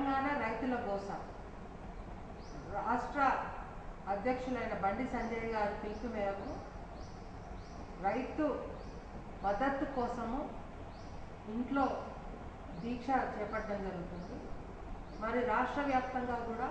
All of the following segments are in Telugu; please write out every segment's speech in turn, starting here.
తెలంగాణ రైతుల గోస రాష్ట్ర అధ్యక్షులైన బండి సంజయ్ గారి పిలుపు మేరకు రైతు మద్దతు కోసము ఇంట్లో దీక్ష చేపట్టడం జరుగుతుంది మరి రాష్ట్ర వ్యాప్తంగా కూడా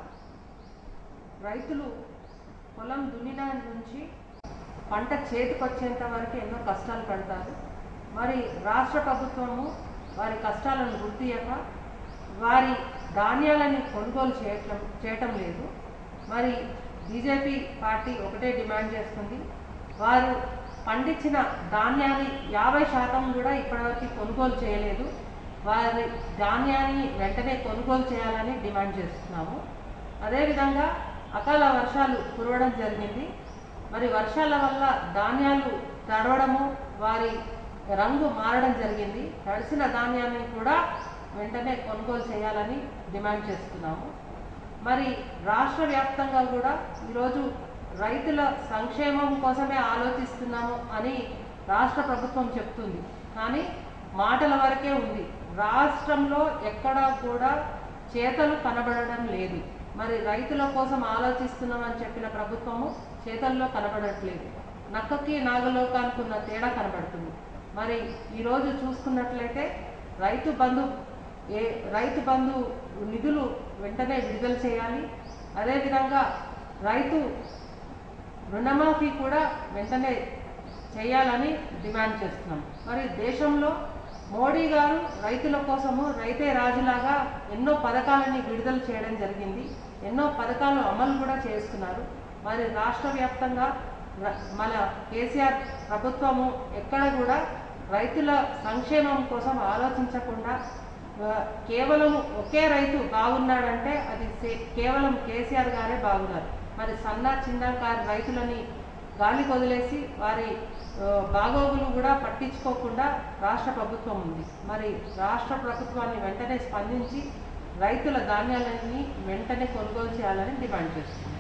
రైతులు పొలం దున్నిన నుంచి పంట చేతికొచ్చేంత వరకు ఎన్నో కష్టాలు పడతారు మరి రాష్ట్ర ప్రభుత్వము వారి కష్టాలను గుర్తియక వారి ధాన్యాలని కొనుగోలు చేయటం చేయటం లేదు మరి బీజేపీ పార్టీ ఒకటే డిమాండ్ చేస్తుంది వారు పండించిన ధాన్యాన్ని యాభై శాతం కూడా ఇప్పటివరకు కొనుగోలు చేయలేదు వారి ధాన్యాన్ని వెంటనే కొనుగోలు చేయాలని డిమాండ్ చేస్తున్నాము అదేవిధంగా అకాల వర్షాలు కురవడం జరిగింది మరి వర్షాల వల్ల ధాన్యాలు తడవడము వారి రంగు మారడం జరిగింది తడిసిన ధాన్యాన్ని కూడా వెంటనే కొనుగోలు చేయాలని డిమాండ్ చేస్తున్నాము మరి రాష్ట్ర వ్యాప్తంగా కూడా ఈరోజు రైతుల సంక్షేమం కోసమే ఆలోచిస్తున్నాము అని రాష్ట్ర ప్రభుత్వం చెప్తుంది కానీ మాటల వరకే ఉంది రాష్ట్రంలో ఎక్కడా కూడా చేతలు కనబడడం లేదు మరి రైతుల కోసం ఆలోచిస్తున్నామని చెప్పిన ప్రభుత్వము చేతల్లో కనబడట్లేదు నక్కకి నాగలోకానికి ఉన్న తేడా కనబడుతుంది మరి ఈరోజు చూసుకున్నట్లయితే రైతు బంధు ఏ రైతు బంధు నిధులు వెంటనే విడుదల చేయాలి అదేవిధంగా రైతు రుణమాఫీ కూడా వెంటనే చేయాలని డిమాండ్ చేస్తున్నాం మరి దేశంలో మోడీ గారు రైతుల కోసము రైతే రాజులాగా ఎన్నో పథకాలని విడుదల చేయడం జరిగింది ఎన్నో పథకాలు అమలు కూడా చేస్తున్నారు మరి రాష్ట్ర వ్యాప్తంగా ర- మన కేసీఆర్ ప్రభుత్వము ఎక్కడ కూడా రైతుల సంక్షేమం కోసం ఆలోచించకుండా ఆ, కేవలం ఒకే రైతు బాగున్నాడంటే అది సే- కేవలం కేసీఆర్ గారే బాగున్నారు మరి సన్న చిన్నకారు రైతులని గాలి వదిలేసి వారి ఆ, బాగోగులు కూడా పట్టించుకోకుండా రాష్ట్ర ప్రభుత్వం ఉంది మరి రాష్ట్ర ప్రభుత్వాన్ని వెంటనే స్పందించి రైతుల ధాన్యాలన్నీ వెంటనే కొనుగోలు చేయాలని డిమాండ్ చేస్తుంది